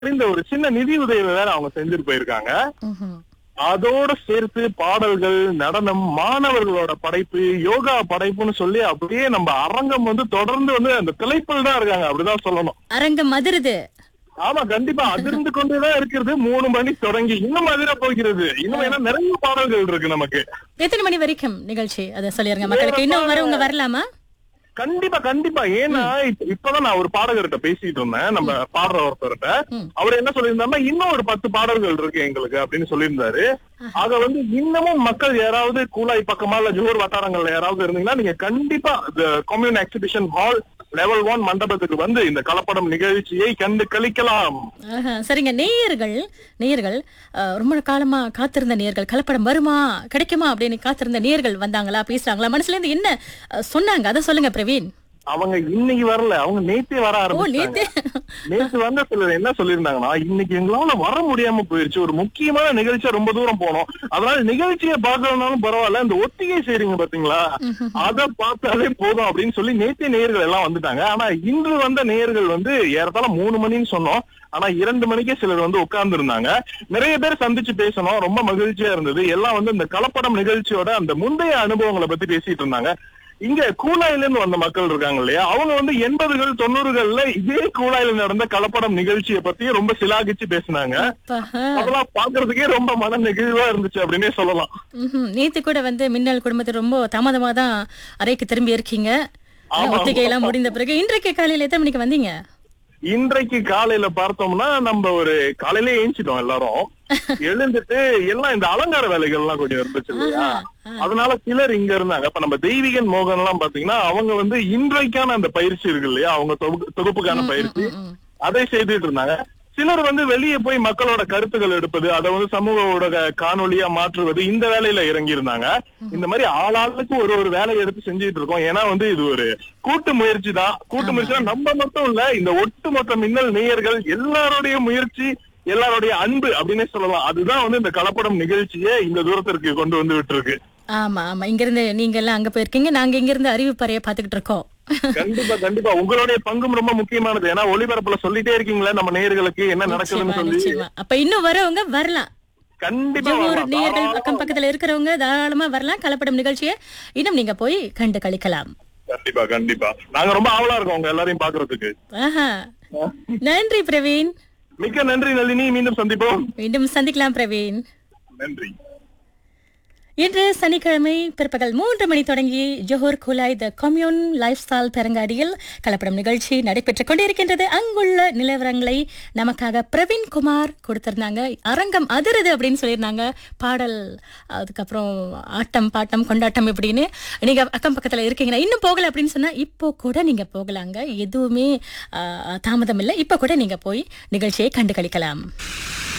இந்த ஒரு சின்ன நிதி உதவி வேற அவங்க செஞ்சுட்டு போயிருக்காங்க ம்ஹும். அதோட சேர்த்து பாடல்கள் நடனம் மாணவர்களோட படைப்பு யோகா படைப்புன்னு சொல்லி அப்படியே நம்ம அரங்கம் வந்து தொடர்ந்து வந்து அந்த திளைப்பில் தான் இருக்காங்க அப்படிதான் சொல்லணும் அரங்கம் அதிருது ஆமா கண்டிப்பா அதிர்ந்து கொண்டுதான் இருக்கிறது மூணு மணி தொடங்கி இன்னும் அதிர போகிறது இன்னும் ஏன்னா நிறைய பாடல்கள் இருக்கு நமக்கு எத்தனை மணி வரைக்கும் நிகழ்ச்சி அதை சொல்லிருங்க மக்களுக்கு இன்னும் வரவங்க வரலாமா கண்டிப்பா கண்டிப்பா ஏன்னா இப்ப- இப்பதான் நான் ஒரு பாடகர்கிட்ட பேசிட்டு இருந்தேன் நம்ம பாடுற ஒருத்தர்கிட்ட ம். அவர் என்ன சொல்லியிருந்தாருன்னா இன்னும் ஒரு பத்து பாடல்கள் இருக்கு எங்களுக்கு அப்படின்னு சொல்லியிருந்தாரு ஆக வந்து இன்னமும் மக்கள் யாராவது கூலாய் பக்கமா இல்ல ஜோர் வட்டாரங்கள்ல யாராவது இருந்தீங்கன்னா நீங்க கண்டிப்பா Commune exhibition hall level one மண்டபத்துக்கு வந்து இந்த கலப்படம் நிகழ்ச்சியை கண்டு கழிக்கலாம் ஆஹா, சரிங்க நேயர்கள் நேயர்கள் அஹ், ரொம்ப காலமா காத்திருந்த நேயர்கள் கலப்படம் வருமா கிடைக்குமா அப்படின்னு காத்திருந்த நேயர்கள் வந்தாங்களா பேசுறாங்களா மனசுல இருந்து என்ன அஹ், சொன்னாங்க அதை சொல்லுங்க பிரவீன் அவங்க இன்னைக்கு வரல அவங்க நேத்தே வர ஓ ஆரம்பிச்சாங்க நேத்து நேத்து வந்த சிலர் என்ன சொல்லியிருந்தாங்கன்னா இன்னைக்கு எங்களால வர முடியாம போயிருச்சு ஒரு முக்கியமான நிகழ்ச்சியா ரொம்ப தூரம் போனோம் அதனால நிகழ்ச்சியை பார்க்கலனாலும் பரவாயில்ல இந்த ஒத்திகை செய்றீங்க பாத்தீங்களா அத பார்த்தாலே போதும் அப்படின்னு சொல்லி நேத்தே நேயர்கள் எல்லாம் வந்துட்டாங்க ஆனா இன்று வந்த நேயர்கள் வந்து ஏறத்தாழ மூணு மணின்னு சொன்னோம் ஆனா இரண்டு மணிக்கே சிலர் வந்து உட்கார்ந்து இருந்தாங்க நிறைய பேர் சந்திச்சு பேசணும் ரொம்ப மகிழ்ச்சியா இருந்தது எல்லாம் வந்து இந்த கலப்படம் நிகழ்ச்சியோட அந்த முந்தைய அனுபவங்களை பத்தி பேசிட்டு இருந்தாங்க இங்க கூலாயில இருந்து வந்த மக்கள் இருக்காங்க இல்லையா அவங்க வந்து எண்பதுகள் தொண்ணூறுகள்ல இதே கூலாயில நடந்த கலப்படம் நிகழ்ச்சியை பத்தி ரொம்ப சிலாகிச்சு பேசினாங்க அப்பா, ஆ. அதெல்லாம் பாக்குறதுக்கே ரொம்ப மன நெகிழ்வா இருந்துச்சு அப்படின்னே சொல்லலாம் ம்ஹும். நேத்து கூட வந்து மின்னல் குடும்பத்தில் ரொம்ப தாமதமா தான் அறைக்கு திரும்பி இருக்கீங்க ஆமா, ஒத்திகை எல்லாம் முடிந்த பிறகு இன்றைக்கு காலையில எத்தனை மணிக்கு வந்தீங்க இன்றைக்கு காலையில பார்த்தோம்னா நம்ம ஒரு காலையிலே ஏஞ்சிட்டோம் எல்லாரும் எழுந்துட்டு எல்லாம் இந்த அலங்கார வேலைகள் எல்லாம் கொஞ்சம் இருந்துச்சு இல்லையா அதனால சிலர் இங்க இருந்தாங்க அப்ப நம்ம தெய்வீகன் மோகன் எல்லாம் பாத்தீங்கன்னா அவங்க வந்து இன்றைக்கான அந்த பயிற்சி இருக்கு இல்லையா அவங்க தொகுப்பு- தொகுப்புக்கான பயிற்சி ம், ம். அதை செய்துட்டு இருந்தாங்க சிலர் வந்து வெளியே போய் மக்களோட கருத்துக்கள் எடுப்பது அதை வந்து சமூக ஊடக காணொலியா மாற்றுவது இந்த வேலையில இறங்கி இருந்தாங்க இந்த மாதிரி ஆளாளுக்கு ஒரு ஒரு வேலையை எடுத்து செஞ்சுட்டு இருக்கோம் ஏன்னா வந்து இது ஒரு கூட்டு முயற்சி தான் கூட்டு முயற்சி நம்ம மட்டும் இல்ல இந்த ஒட்டுமொத்த மின்னல் நேயர்கள் எல்லாருடைய முயற்சி எல்லாருடைய அன்பு அப்படின்னே சொல்லலாம் அதுதான் வந்து இந்த கலப்படம் நிகழ்ச்சியை இந்த தூரத்திற்கு கொண்டு வந்து விட்டுருக்கு ஆமா ஆமா இங்க இருந்து நீங்க எல்லாம் அங்க போயிருக்கீங்க நாங்க இங்க இருந்து அறிவிப்பறைய பாத்துக்கிட்டு இருக்கோம் கண்டிப்பா கண்டிப்பா உங்களுடைய பங்கும் ரொம்ப முக்கியமானது ஏன்னா ஒளிபரப்புல சொல்லிட்டே இருக்கீங்களே நம்ம நேயர்களுக்கு என்ன நடக்குதுன்னு நிச்சயமா, சொல்லி நிச்சயமா. அப்ப இன்னும் வரவங்க வரலாம் கண்டிப்பா ஜோர் வரலாம். நேயர்கள் தாராளமா பக்கம் பக்கத்துல இருக்கிறவங்க தாராளமா வரலாம் கலப்படம் நிகழ்ச்சியை இன்னும் நீங்க போய் கண்டு கழிக்கலாம் கண்டிப்பா கண்டிப்பா நாங்க ரொம்ப ஆவலா இருக்கோம் உங்க எல்லாரையும் பாக்குறதுக்கு ஆஹா நன்றி பிரவீன் மிக்க நன்றி நளினி மீண்டும் சந்திப்போம் மீண்டும் சந்திக்கலாம் பிரவீன் நன்றி இன்று சனிக்கிழமை பிற்பகல் மூன்று மணி தொடங்கி Johor Kulai the Commune lifestyle பெருங்காடியில் கலப்படம் நிகழ்ச்சி நடைபெற்றுக் கொண்டிருக்கின்றது அங்குள்ள நிலவரங்களை நமக்காக பிரவீன் குமார் கொடுத்திருந்தாங்க அரங்கம் அதிருது அப்படின்னு சொல்லியிருந்தாங்க பாடல் அதுக்கப்புறம் ஆட்டம் பாட்டம் கொண்டாட்டம் இப்படின்னு நீங்க அக்கம் பக்கத்துல இருக்கீங்கன்னா இன்னும் போகல அப்படின்னு சொன்னா இப்போ கூட நீங்க போகலாங்க எதுவுமே ஆ, தாமதம் இல்லை இப்போ கூட நீங்க போய் நிகழ்ச்சியை கண்டு கழிக்கலாம்